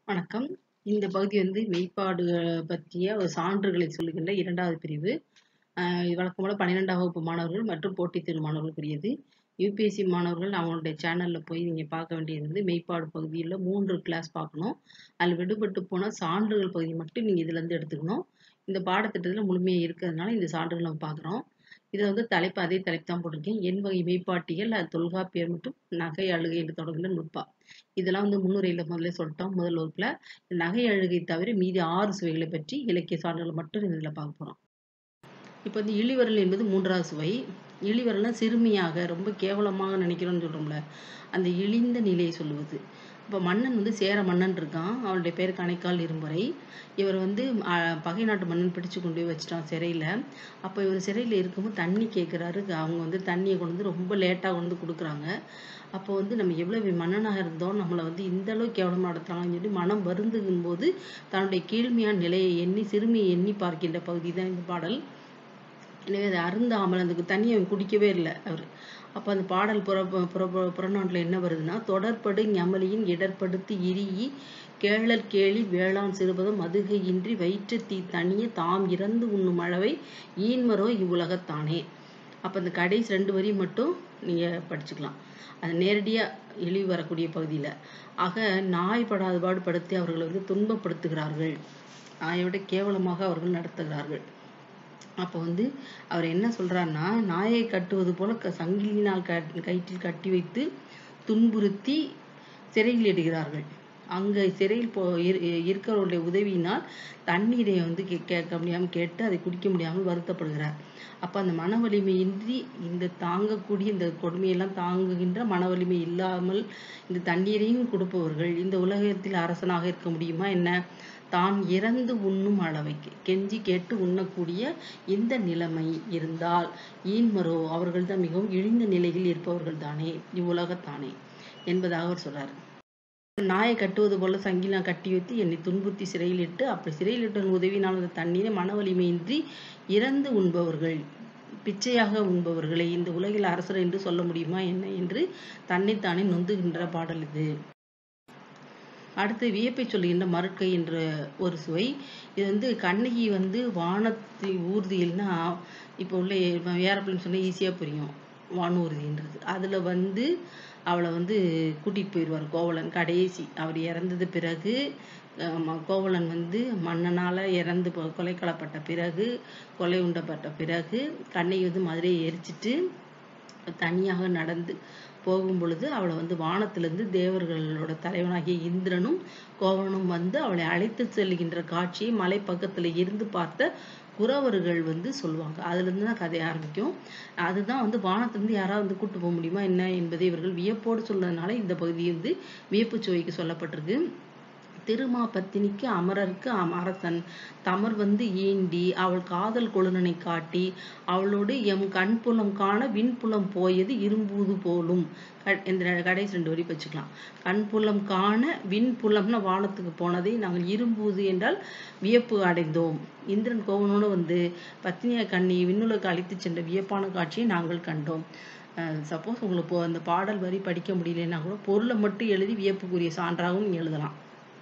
வணக்கம். இந்த பகுதி வந்து மெய்ப்பாடு பற்றிய ஒரு சான்றுகளை சொல்லுகின்ற 2வது பிரிவு. அ வழக்கம் போல 12ஆம் வகுப்பு மாணவர்கள் மற்றும் போட்டித் தேர்வு மாணவர்களுக்குரியது. யுபிஎஸ்சி மாணவர்கள் அவங்களுடைய சேனல்ல போய் நீங்க பார்க்க வேண்டியது வந்து மெய்ப்பாடு பகுதியில 3 கிளாஸ் பார்க்கணும். அதில விடுபட்டு போன சான்றுகள் பகுதி மட்டும் நீங்க இதுலருந்து எடுத்துக்கணும். இந்த பாடத்திட்டத்தில முழுமையா இருக்கிறதுனால இந்த சான்றுகள் நம்ம பார்க்குறோம். இதில வந்து தலைப்பு அதே தலைப்பு தான் போட்டிருக்கேன். எண் வகை மெய்ப்பாட்டியல், அது தொல்காப்பியர் மற்றும் நகை அழுகை என்று தொடங்குகின்ற நுட்பா. இதெல்லாம் வந்து முன்னுரையில முதல்லே சொல்லிட்டோம் முதல் வகுப்புல. நகை அழுகை தவிர மீதி 6 சுவைகளை பற்றி இலக்கிய சான்றுகள் மட்டும் இதில பார்க்க போறோம். இப்ப வந்து இளிவரல் என்பது 3வது சுவை. இளிவரல்னா சிறுமியாக, ரொம்ப கேவலமாக நினைக்கிறோம்னு சொல்றோம்ல. அந்த இழிந்த நிலையை சொல்லுவது. இப்ப மன்னன் வந்து சேர மன்னன் இருக்கான். அவனுடைய பேர் கணைக்கால் இரும்பொறை. இவர் வந்து அ பகை நாட்டு மன்னன் பிடிச்சு கொண்டு போய் வச்சுட்டான் சிறையில. அப்ப இவர் சிறையில இருக்கும்போது தண்ணி கேட்கிறாரு. அவங்க வந்து தண்ணிய கொண்டு வந்து ரொம்ப லேட்டா கொண்டு வந்து குடுக்குறாங்க. அப்போ வந்து நம்ம எவ்வளவு மன்னனாக இருந்தோம், நம்மள வந்து இந்த அளவு கேவலமா நடத்துறாங்கன்னு சொல்லி மனம் வருந்துகும்போது தன்னுடைய கீழ்மையான நிலையை எண்ணி சிறுமியை எண்ணி பார்க்கின்ற பகுதி தான் இந்த பாடல். எனவே அதை அருந்தாமல் அந்த தண்ணிய குடிக்கவே இல்ல அவரு. அப்ப அந்த பாடல் புற புற புறநானூற்றுல என்ன வருதுன்னா, தொடர்படு ஞமலியின் இடர்ப்படுத்து இறீஇ கேழற் கேளி வேளாண் சிறுபதம் மதுகை இன்றி வயிற்றுத் தீ தணிய தாம் இறந்து உண்ணும் அளவை ஈன்மரோ இவ்வுலகத்தானே. அப்ப அந்த கடைசி 2 வரி மட்டும் நீங்க படிச்சுக்கலாம். அது நேரடியா இழிவு வரக்கூடிய பகுதியில. ஆக நாய் படாத பாடு படுத்தி அவர்களை வந்து துன்பப்படுத்துகிறார்கள். நாயை விட கேவலமாக அவர்கள் நடத்துகிறார்கள். அப்ப வந்து அவர் என்ன சொல்றாருன்னா, நாயை கட்டுவது போல க சங்கிலியினால் க கயிற்றில் கட்டி வைத்து துன்புறுத்தி சிறையில் இடுகிறார்கள். அங்க சிறையில் போ இரு இருக்கிறவருடைய உதவியினால் தண்ணீரை வந்து கே கேட்க முடியாம கேட்டு அதை குடிக்க முடியாமல் வருத்தப்படுகிறார். அப்ப அந்த மன வலிமையின்றி இந்த தாங்கக்கூடிய இந்த கொடுமையெல்லாம் தாங்குகின்ற மன வலிமை இல்லாமல் இந்த தண்ணீரையும் கொடுப்பவர்கள் இந்த உலகத்தில் அரசனாக இருக்க முடியுமா என்ன? தான் இறந்து உண்ணும் அளவைக்கு கெஞ்சி கேட்டு உண்ணக்கூடிய இந்த நிலைமை இருந்தால் ஈன்மரோ அவர்கள் தான் மிகவும் இழிந்த நிலையில் இருப்பவர்கள் தானே இவ்வுலகத்தானே என்பதாக அவர் சொல்றாரு. நாயை கட்டுவது போல சங்கிலியால் கட்டி வைத்து என்னை துன்புறுத்தி சிறையில் இட்டு அப்படி சிறையில் இட்டவன் உதவியினால் அந்த தண்ணீரை மன வலிமையின்றி இறந்து உண்பவர்கள் பிச்சையாக உண்பவர்களை இந்த உலகில் அரசர் என்று சொல்ல முடியுமா என்ன என்று தன்னைத்தானே நொந்துகின்ற பாடல் இது. அடுத்து வியப்பை சொல்லுகின்ற மருட்கை என்ற ஒரு சுவை. இது வந்து கண்ணகி வந்து வானத்து ஊர்தியில்னா இப்போ உள்ள ஏரோப்ளேன் சொன்னா ஈஸியா புரியும். வானூர்தின்றது. அதுல வந்து அவள வந்து கூட்டிட்டு போயிருவாரு கோவலன் கடைசி. அவர் இறந்தது பிறகு அ கோவலன் வந்து மன்னனால இறந்து கொலை கொள்ளப்பட்ட பிறகு, கொலை உண்டப்பட்ட பிறகு கண்ணகி வந்து மதுரையை எரிச்சிட்டு தனியாக நடந்து போகும்பொழுது அவள வந்து வானத்திலிருந்து தேவர்களோட தலைவனாகிய இந்திரனும், கோவலனும் வந்து அவளை அழைத்துச் செல்கின்ற காட்சியை மலை பக்கத்துல இருந்து பார்த்த குரவர்கள் வந்து சொல்லுவாங்க. அதிலிருந்து தான் கதை ஆரம்பிக்கும். அதுதான் வந்து வானத்திலிருந்து யாராவது வந்து கூட்டு போ முடியுமா என்ன என்பதை இவர்கள் வியப்போடு சொன்னதுனால இந்த பகுதி வந்து வியப்புச் சுவைக்கு சொல்லப்பட்டிருக்கு. திருமாபத்தினிக்கு அமரர்க்கு அரசன் தமர் வந்து ஈண்டி அவள் காதல் கொழுநனை காட்டி அவளோடு எம் கண்புலம் காண விண்புலம் போயது இரும்பூது போலும். இந்த கடைசி 2 வரி வச்சுக்கலாம். கண்புலம் காண விண்புலம்னா வானத்துக்கு போனதை நாங்கள் இரும்பூது என்றால் வியப்பு அடைந்தோம். இந்திரன் கோவலனோடு வந்து பத்தினியா கண்ணியை விண்ணுலகுக்கு அழைத்துச் சென்ற வியப்பான காட்சியை நாங்கள் கண்டோம். அ சப்போஸ் உங்களுக்கு அந்த பாடல் வரி படிக்க முடியலைன்னா கூட பொருள மட்டும் எழுதி வியப்புக்குரிய சான்றாகவும் நீங்க எழுதலாம்.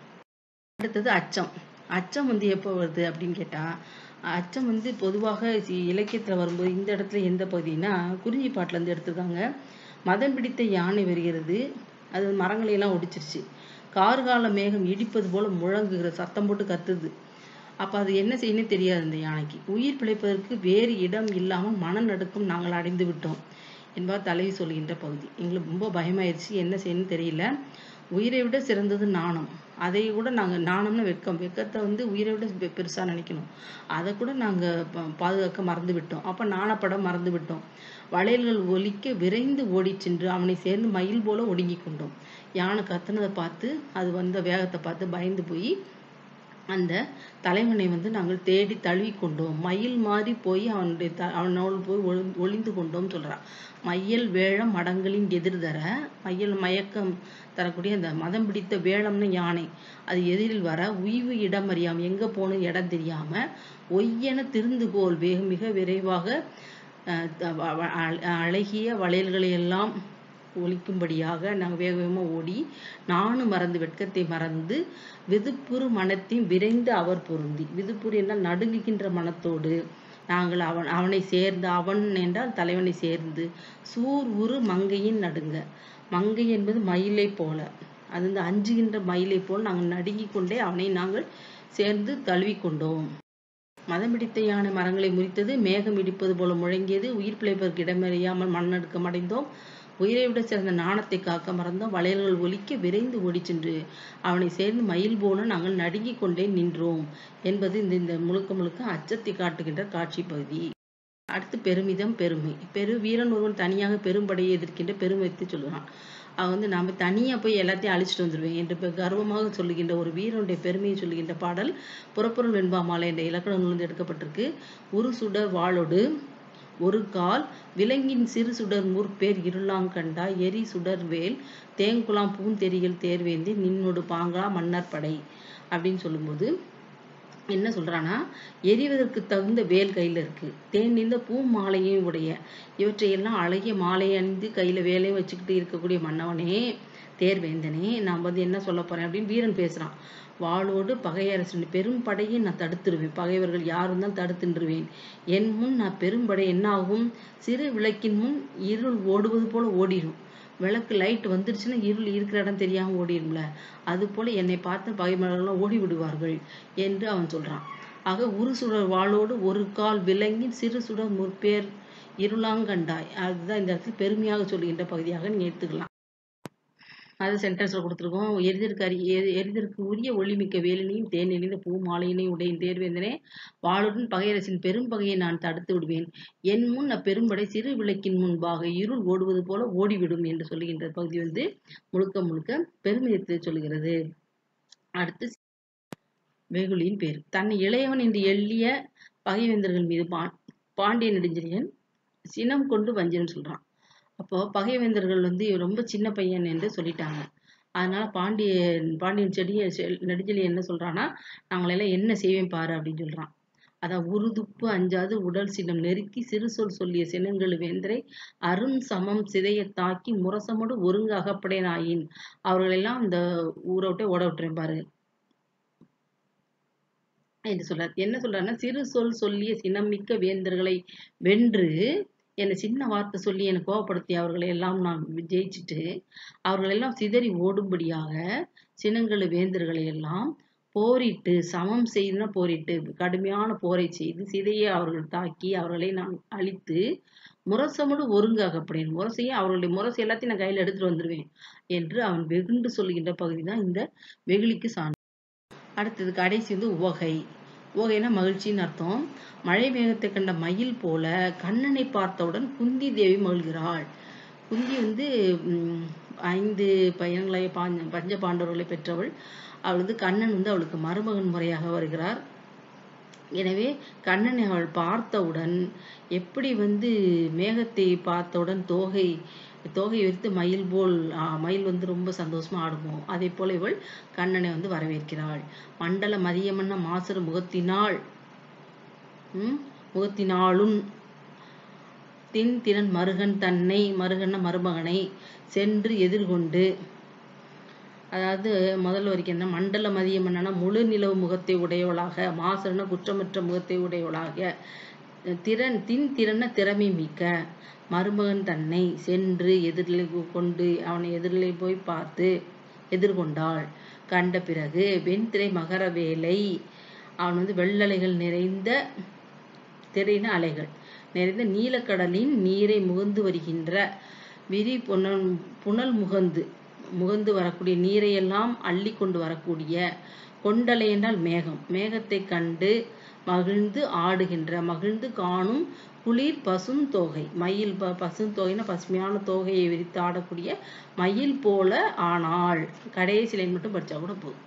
அடுத்தது அச்சம். அச்சம் வந்து எப்போ வருது அப்படின்னு கேட்டா, அச்சம் வந்து பொதுவாக இலக்கியத்துல வரும்போது இந்த இடத்துல எந்த பகுதின்னா, குறிஞ்சி பாட்டுல இருந்து எடுத்திருக்காங்க. மதம் பிடித்த யானை வருகிறது. அது மரங்களை எல்லாம் ஒடிச்சிருச்சு. கார்கால மேகம் இடிப்பது போல முழங்குகிற சத்தம் போட்டு கத்துது. அப்ப அது என்ன செய்யணும்னே தெரியாது அந்த யானைக்கு. உயிர் பிழைப்பதற்கு வேறு இடம் இல்லாமல் மனநடுக்கம் நாங்கள் அடைந்து விட்டோம் என்பார் தலைவி சொல்கின்ற பகுதி. எங்களுக்கு ரொம்ப பயமாயிருச்சு. என்ன செய்யணும்னு தெரியல. உயிரை விட சிறந்தது நாணம். அதை கூட நாங்க நாணம்னா வெட்கம். வெட்கத்த வந்து உயிரை விட பெருசா நினைக்கணும். அத கூட நாங்க ப பாதுகாக்க மறந்து விட்டோம். அப்ப நாணப்பட மறந்து விட்டோம். வளையல்கள் ஒலிக்க விரைந்து ஓடிச் சென்று அவனைச் சேர்ந்து மயில் போல ஒடுங்கிக் கொண்டோம். யானை கத்துனத பார்த்து அது வந்த வேகத்த பார்த்து பயந்து போய் அந்த தலைவனை வந்து நாங்கள் தேடி தழுவிக் கொண்டோம். மயில் மாரி போய் அவனுடைய த அவனோடு போய் ஒளி ஒளிந்து கொண்டோம்னு சொல்றா. மையல் வேழம் மடங்களின் எதிர் தர மையல் மயக்கம் தரக்கூடிய அந்த மதம் பிடித்த வேழம்னா யானை. அது எதிரில் வர உய்வு இடம் அறியாம எங்க போகணும் இடம் தெரியாம ஒய்யென திருந்துகோல் வேக மிக விரைவாக அ அழகிய வளையல்களை எல்லாம் ஒழிக்கும்படியாக நாங்கள் வேக வேகமாக ஓடி நானும் மறந்து வெட்கத்தை மறந்து விதுப்புறு மனத்தையும் விரைந்து அவர் பொருந்தி விதுப்புறு என்றால் நடுங்குகின்ற மனத்தோடு நாங்கள் அவன் அவனை சேர்ந்து அவன் என்றால் தலைவனை சேர்ந்து சூர் உரு மங்கையின் நடுங்க மங்கை என்பது மயிலை போல அது வந்து அஞ்சுகின்ற மயிலை போல் நாங்கள் நடுங்கிக் கொண்டே அவனை நாங்கள் சேர்ந்து தழுவிக்கொண்டோம் மதம் பிடித்த யானை மரங்களை முறித்தது மேகம் இடிப்பது போல முழங்கியது உயிர் பிழைப்பதற்கு இடமறியாமல் மண்ணடுக்கம் அடைந்தோம் உயிரை விட சிறந்த நாணத்தை காக்க மறந்தோம் வளையல்கள் ஒலிக்க விரைந்து ஓடிச் சென்று அவனை சேர்ந்து மயில் போல நாங்கள் நடுங்கிக் கொண்டே நின்றோம் என்பது இந்த இந்த முழுக்க முழுக்க அச்சத்தை காட்டுகின்ற காட்சி பகுதி அடுத்து பெருமிதம் பெருமை பெரு வீரன் ஒருவன் தனியாக பெரும்படையை எதிர்க்கின்ற பெருமிதத்தை சொல்லுறான் அவன் வந்து நாம தனியா போய் எல்லாத்தையும் அழிச்சிட்டு வந்துடுவேன் என்று பெ- கர்வமாக சொல்லுகின்ற ஒரு வீரனுடைய பெருமையை சொல்லுகின்ற பாடல் புறப்பொருள் வெண்பாமாலை என்ற இலக்கண நூலிருந்து எடுக்கப்பட்டிருக்கு உரு சுடர் வாளொடு ஒரு கால் விலங்கின் சிறு சுடர் முற்பேர் இருளாங்கண்டாய் எரி சுடர் வேல் தேங்குலாம் பூந்தெரியில் தேர்வேந்தி நின்னொடு பாங்கா மன்னர் படை அப்படின்னு சொல்லும்போது என்ன சொல்றானா எரிவதற்கு தகுந்த வேல் கையில இருக்கு தேன் நீந்த பூ மாலையும் உடைய இவற்றையெல்லாம் அழகிய மாலை அணிந்து கையில வேலையும் வச்சுக்கிட்டு இருக்கக்கூடிய மன்னவனே தேர்வேந்தனே நான் வந்து என்ன சொல்ல போறேன் அப்படின்னு வீரன் பேசுறான் வாளோடு பகையரசன் பெரும் படையை நான் தடுத்துருவேன் பகைவர்கள் யார் இருந்தாலும் தடுத்துருவேன் என் முன் நான் பெரும்படை என்ன ஆகும் சிறு விளக்கின் முன் இருள் ஓடுவது போல ஓடிடும் விளக்கு லைட் வந்துருச்சுன்னா இருள் இருக்கிற இடம் தெரியாம ஓடிடும்ல அது போல என்னை பார்த்து பகைமலர்கள்லாம் ஓடி விடுவார்கள் என்று அவன் சொல்றான் ஆக ஒரு சுடர் வாளோடு ஒரு கால் விலங்கி சிறு சுடர் முற்பேர் இருளாங்கண்டாய் அதுதான் இந்த இடத்துல பெருமையாக சொல்லுகின்ற பகுதியாக நீங்க எடுத்துக்கலாம் அது சென்டென்ஸ்ல கொடுத்துருக்கோம் எரிதற்கு அறி எ- எரிதற்கு உரிய ஒளிமிக்க வேலினையும் தேன் எறிந்த பூ மாலையினையும் உடையின் தேர்வேந்தனே வாளுடன் பகையரசின் பெரும் பகையை நான் தடுத்து விடுவேன் என் முன் அப்பெரும்படை சிறு விளக்கின் முன்பாக இருள் ஓடுவது போல ஓடிவிடும் என்று சொல்லுகின்ற பகுதி வந்து முழுக்க முழுக்க பெருமிதத்தை சொல்லுகிறது அடுத்து வெகுளியின் பேர் தன்னை இளையவன் என்று எள்ளிய பகைவேந்தர்கள் மீது பாண் பாண்டிய நெடுஞ்செழியன் சினம் கொண்டு வஞ்சனம் சொல்றான் அப்போ பகைவேந்தர்கள் வந்து இவன் ரொம்ப சின்ன பையன் என்று சொல்லிட்டாங்க அதனால பாண்டியன் பாண்டியன் செடிய செ- நெடுஞ்செழியன் என்ன சொல்றான்னா நாங்களெல்லாம் என்ன செய்வேன் பாரு அப்படின்னு சொல்றான் அதான் உருதுப்பு அஞ்சாது உடல் சினம் நெருக்கி சிறு சொல் சொல்லிய சினங்கள் வேந்தரை அரும் சமம் சிதைய தாக்கி முரசமோடு ஒருங்கு அகப்படேனாயின் அவர்களெல்லாம் இந்த ஊரை விட்டே ஓட விட்டுறேன் பாரு என்று சொல்றார் என்ன சொல்றாருன்னா சிறு சொல் சொல்லிய சினமிக்க வேந்தர்களை வென்று என்னை சின்ன வார்த்தை சொல்லி என்னை கோவப்படுத்தி அவர்களை எல்லாம் நான் ஜெயிச்சுட்டு அவர்கள் எல்லாம் சிதறி ஓடும்படியாக சினங்களு வேந்தர்களை எல்லாம் போரிட்டு சமம் செய்துனா போரிட்டு கடுமையான போரை செய்து சிதைய அவர்கள் தாக்கி அவர்களை நான் அழித்து முரசமோடு ஒருங்காகப்படேன் முரசையே அவர்களுடைய முரசை எல்லாத்தையும் நான் கையில எடுத்துட்டு வந்துருவேன் என்று அவன் வெகுண்டு சொல்லுகின்ற பகுதி தான் இந்த வெகுளிக்கு சான்று அடுத்தது கடைசி வந்து உவகை உவகைனா மகிழ்ச்சின்னு அர்த்தம் மழை மேகத்தை கண்ட மயில் போல கண்ணனை பார்த்தவுடன் குந்தி தேவி மகிழ்கிறாள் குந்தி வந்து உம், ஐந்து பையன்களை பாஞ்ச பஞ்ச பாண்டவர்களை பெற்றவள் அவள் வந்து கண்ணன் வந்து அவளுக்கு மருமகன் முறையாக வருகிறார் எனவே கண்ணனை அவள் பார்த்தவுடன் எப்படி வந்து மேகத்தை பார்த்தவுடன் தோகை தோகை விரித்து மயில் போல் ஆ, மயில் வந்து ரொம்ப சந்தோஷமா ஆடுமோ அதே போல இவள் கண்ணனை வந்து வரவேற்கிறாள் மண்டல மதியமன்ன மாசரு முகத்தினாள் உம் முகத்தினாளும் தின் திறன் மருகன் தன்னை மருகன மருமகனை சென்று எதிர்கொண்டு அதாவது முதல்ல வரைக்கும் என்ன மண்டல மதியம் என்னன்னா முழு நிலவு முகத்தை உடையவளாக மாசன குற்றமற்ற முகத்தை உடையவளாக திறன் தின் திறன திறமை மிக்க மருமகன் தன்னை சென்று எதிரிலே கொண்டு அவனை எதிரிலே போய் பார்த்து எதிர்கொண்டாள் கண்ட பிறகு வெண்திரை மகர வேலை அவன் வந்து வெள்ளலைகள் நிறைந்த திரைன அலைகள் நிறைந்த நீலக்கடலின் நீரை முகந்து வருகின்ற விரி புனல் புனல் முகந்து முகந்து வரக்கூடிய நீரை எல்லாம் அள்ளி கொண்டு வரக்கூடிய கொண்டலை என்றால் மேகம் மேகத்தை கண்டு மகிழ்ந்து ஆடுகின்ற மகிழ்ந்து காணும் குளிர் பசும் தோகை மயில் ப பசும் தோகைன்னா பசுமையான தோகையை விரித்து ஆடக்கூடிய மயில் போல ஆனாள் கடைசி லைன் மட்டும் படிச்சா கூட போதும்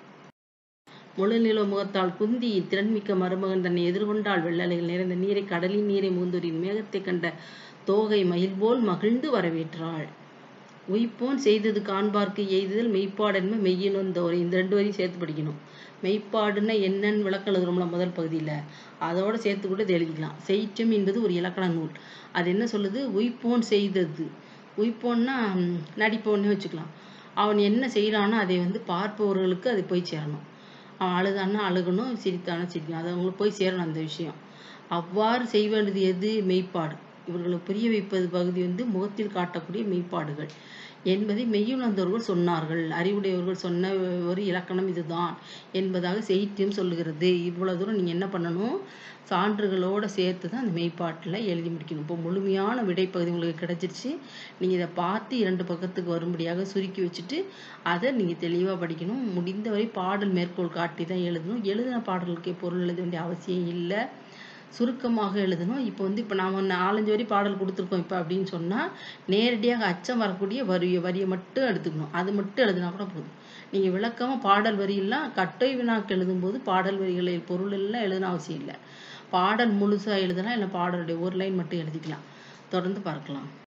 முழு நில முகத்தால் குந்தி திறன்மிக்க மருமகன் தன்னை எதிர்கொண்டாள் வெள்ளலைகள் நிறைந்த நீரை கடலின் நீரை மூந்தூரின் மேகத்தை கண்ட தோகை மயில் போல் மகிழ்ந்து வரவேற்றாள் உய்ப்போன் செய்தது காண்பார்க்கு எய்துதல் மெய்ப்பாடென்மை மெய்யினோந்தோரை இந்த ரெண்டு வரையும் சேர்த்து படிக்கணும் மெய்ப்பாடுன்னா என்னன்னு விளக்கம் எழுதுறோம்ல முதல் பகுதியில அதோட சேர்த்து கூட இதை எழுதிக்கலாம் செய்ற்றம் என்பது ஒரு இலக்கண நூல் அது என்ன சொல்லுது உய்ப்போன் செய்தது உயிப்போன்னா ம், நடிப்போன்னு வச்சுக்கலாம் அவன் என்ன செய்கிறானோ அதை வந்து பார்ப்பவர்களுக்கு அது போய் சேரணும் அவன் அழுதான்னா அழுகணும் சிரித்தானா சிரிக்கணும் அது அவங்களுக்கு போய் சேரணும் அந்த விஷயம் அவ்வாறு செய்வது எது மெய்ப்பாடு இவர்களை புரிய வைப்பது பகுதி வந்து முகத்தில் காட்டக்கூடிய மெய்ப்பாடுகள் என்பதை மெய்யுணர்ந்தவர்கள் சொன்னார்கள் அறிவுடையவர்கள் சொன்ன ஒரு இலக்கணம் இதுதான் என்பதாக செய்தியும் சொல்லுகிறது இவ்வளவு தூரம் நீங்க என்ன பண்ணணும் சான்றுகளோட சேர்த்து தான் அந்த மெய்ப்பாட்டில் எழுதி முடிக்கணும் இப்போ முழுமையான விடைப்பகுதி உங்களுக்கு கிடைச்சிருச்சு நீங்கள் இதை பார்த்து இரண்டு பக்கத்துக்கு வரும்படியாக சுருக்கி வச்சுட்டு அதை நீங்கள் தெளிவாக படிக்கணும் முடிந்தவரை பாடல் மேற்கோள் காட்டி தான் எழுதணும் எழுதின பாடலுக்கு பொருள் எழுத வேண்டிய அவசியம் இல்லை சுருக்கமாக எழுதணும் இப்போ வந்து இப்போ நாம நாலஞ்சு வரி பாடல் கொடுத்துருக்கோம் இப்போ அப்படின்னு சொன்னால் நேரடியாக அச்சம் வரக்கூடிய வரிய வரியை மட்டும் எடுத்துக்கணும் அது மட்டும் எழுதினா கூட போதும் நீங்கள் விளக்கமாக பாடல் வரியெல்லாம் கட்டை வினாக்கு எழுதும்போது பாடல் வரிகளை பொருள் எல்லாம் எழுதணும் அவசியம் இல்லை பாடல் முழுசா எழுதலாம் இல்லை பாடலுடைய ஒரு லைன் மட்டும் எழுதிக்கலாம் தொடர்ந்து பார்க்கலாம்